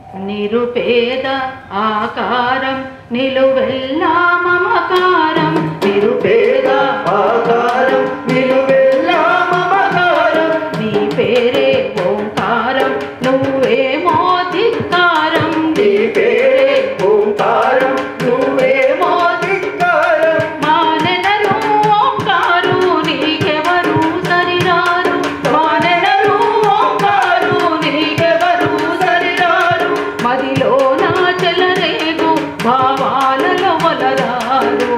నిరుపేద ఆకారం నిలువెల్లా మమకారం నిరుపేద ఆకారం నిలువెల్లా మమకారం నీ పేరే ఓంకారం నువ్వేమో ధిక్కారం నీ పేరే ఓంకారం నువ్వేమో ధిక్కారం మానెనరు ఓంకారు నీకెవరు సరిరారు మానెనరు ఓంకారు నీకెవరు సరిరారు మదిలో నా చెలరేగు భావాలలో వలరారు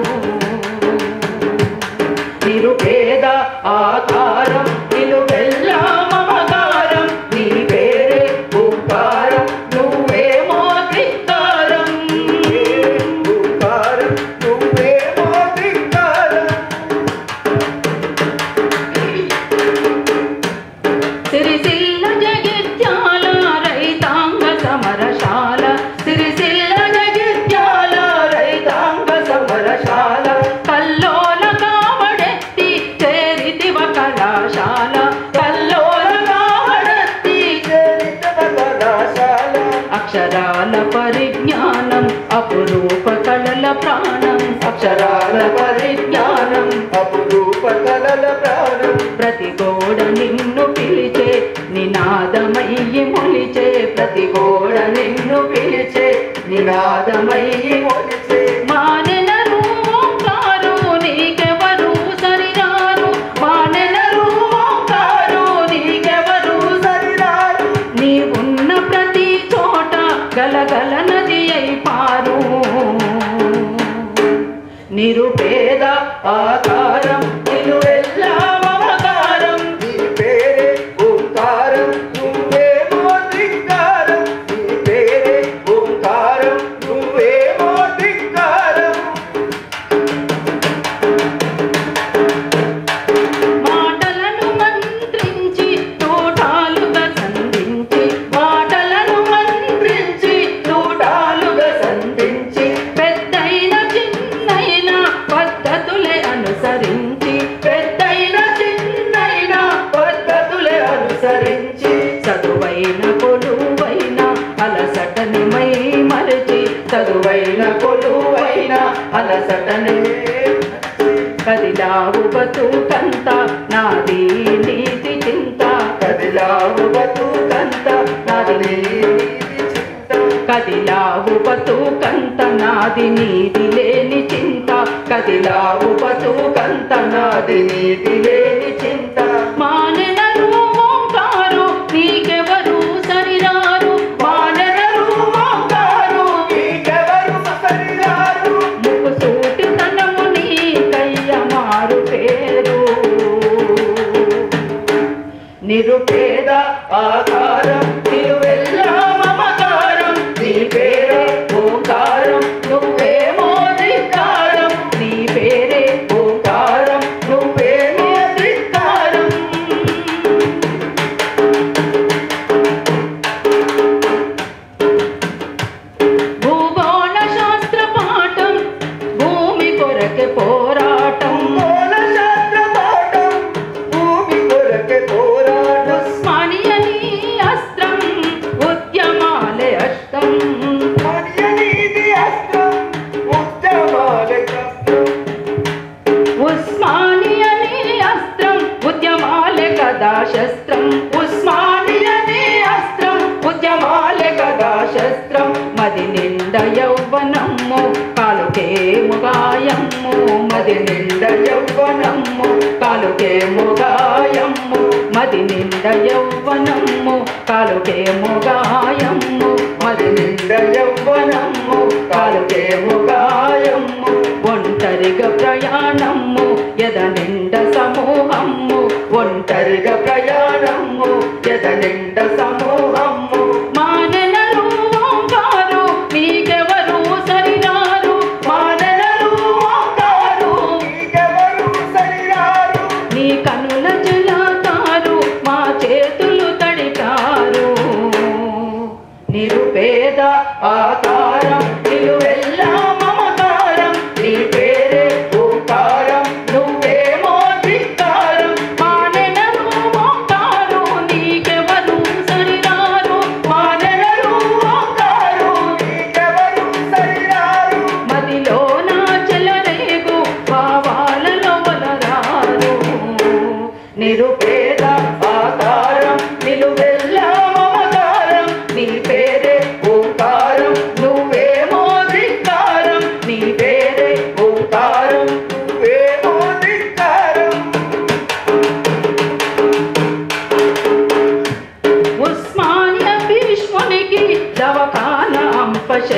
నిరుపేద ఆకారం నిలువెల్లా మమకారం నీ పేరే ఓంకారం నువ్వేమో ధిక్కారం ఓంకారం నువ్వేమో ధిక్కారం సిరిసిల్ల జగిత్యాల రైతాంగ సమరశాల సిరిసిల్ల జగిత్యాల రైతాంగ సమరశాల కల్లోల కావడెత్తి చేరితివ కళాశాల కల్లోల కావడెత్తి చరిత్ర కళాశాల అక్షరాల పరిజ్ఞానం అపురూప కళల ప్రాణం అక్షరాల పరిజ్ఞానం అపురూప కలల ప్రాణం ప్రతి గోడ నిన్ను పిలిచే నినాదమయ్యి మొలిచే ప్రతి గోడ నిన్ను పిలిచే నినాదమయ్యి మొలిచే మానెనరు ఓంకారు నీకెవరు సరిరారు మానెనరు ఓంకారు నీకెవరు సరిరారు నీ ఉన్న ప్రతి చోట గలగల నది అయి పారు నిరుపేద ఆకారం నిలువెల్లా మమకారం నీ పేరే ఓంకారం నువ్వేమో ధిక్కారం నీ పేరే ఓంకారం నువ్వేమో ధిక్కారం మాటలను మంత్రించి తోటాలుగా సంధించి మాటలను మంత్రించి తోటాలుగా సంధించి పెద్దైన చిన్నైన పద్ధతులే అనుసరించి పెద్దైన చిన్నైన పద్ధతులే అనుసరించి చదువైన కొలువైన అలసటని మై మరచి చదువైన కొలువైన అలసటనే కదిలావు బతుకంత నాది నీతి చింత కదిలావు బతుకంత నాది నీతి చింత కదిలావు బతుకంత నాది నీతి లేని చింత కదిలావు బతుకంత నాది నీతి లేని చింత మానెనరు ఓంకారు నీకెవరు సరిరారు మానెనరు ఓంకారు నీకెవరు సరిరారు ముక్కు సూటితనము నీకయ్య మారు పేరు నిరుపేద ఆకారం నిలువెల్లా మమకారం నీ పేరే ఓంకారం నువ్వేమో ధిక్కారం నీ పేరే ఓంకారం నువ్వేమో ధిక్కారం భూగోళ శాస్త్ర పాఠం భూమి కొరకే పోరాటం మూల శాస్త్ర పాఠం భూమి కొరకే పోరాటం ఉస్మానియని అస్త్రం ఉద్యమాలే అష్టం మర్యనీతి అస్త్రం ఉద్యమాల కష్టం ఉస్మానియని అస్త్రం ఉద్యమాలే కదా శస్త్రం ఉస్మానియని అస్త్రం ఉద్యమాలే కదా శస్త్రం మది నిండ యౌవనమ్ము కాలుకేము గాయమ్ము మది నిండ యౌవనమ్ము కాలుకేము గాయమ్ము మది నిండ యౌవనమ్ము కాలుకేము గాయమ్ము మది నిండ యౌవనమ్ము కాలుకేము గాయమ్ము ఒంటరిగా ప్రయాణము ఎద నిండ సమూహము ఒంటరిగా ప్రయాణము ఎద నిండ సమూహము మానెనరు ఓంకారు నీకెవరు సరిరారు మానెనరు ఓంకారు నీకెవరు సరిరారు నీ కనుల జలాతారు మా చేతులు తడిపారు నిరుపేద ఆకారం నిలువెల్లా మమకారం నీ పేరే ఓంకారం నువ్వేమో ధిక్కారం మానెనరు ఓంకారు నీకెవరు సరిరారు మానెనరు ఓంకారం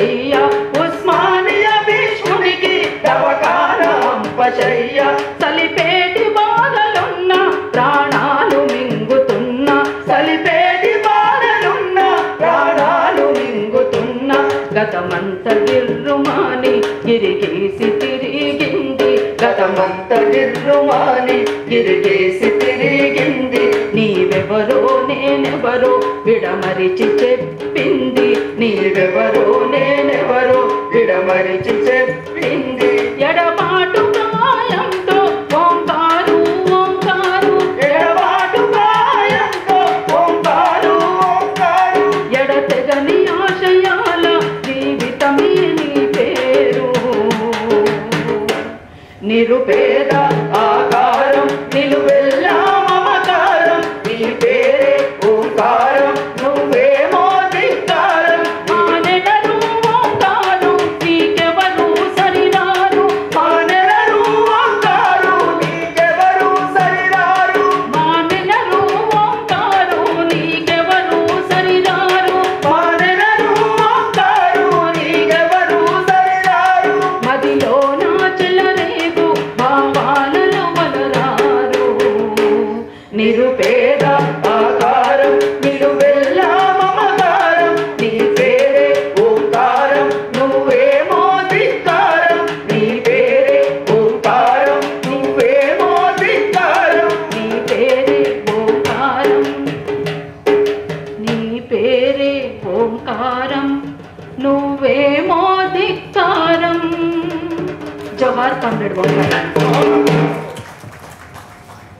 శయ్య ఉస్మానియా భీష్మునికి దవకానంపశయ్య సలిపేటి బాధలున్న ప్రాణాలు మింగుతున్న సలిపేటి బాధలున్న ప్రాణాలు మింగుతున్న గతమంత గిర్రుమాని గిరిగేసి తిరిగింది గతమంత గిర్రుమాని గిరిగేసి తిరిగింది నీవెవరో నేనెవరో విడమరిచి చెప్పింది నీవెవరో నేనెవరో విడమరిచి చెప్పింది ఎడబాటు ప్రాయంతో ఓంకారు ఓంకారు ఎడబాటు ప్రాయంతో ఓంకారు ఓంకారు ఎడతెగని ఆశయాల జీవితమే నీ పేరు నిరుపేద ఆకారం నిలువెల్లా మమకారం నీ పేరే ఓంకారం నువ్వేమో ధిక్కారం మానెడరు ఓంకారు నీకెవరు సరిరారు మానెలరు ఓంకారు నీకెవరు సరిరారు మానెడరు ఓంకారు నీకెవరు సరిరారు మానెలరు ఓంకారు నీకెవరు సరిరారు మదిలో నా చెలరేగు భావాలలో వలరారు నిరుపేద ఆకారం నిలువెల్లా మమకారం నీ పేరే ఓంకారం నువ్వేమో ధిక్కారం నీ పేరే ఓంకారం నువ్వేమో ధిక్కారం నీ పేరే ఓంకారం నీ పేరే ఓంకారం నువ్వేమో ధిక్కారం జవహర్ కామ్రేడ్ ఓంకారం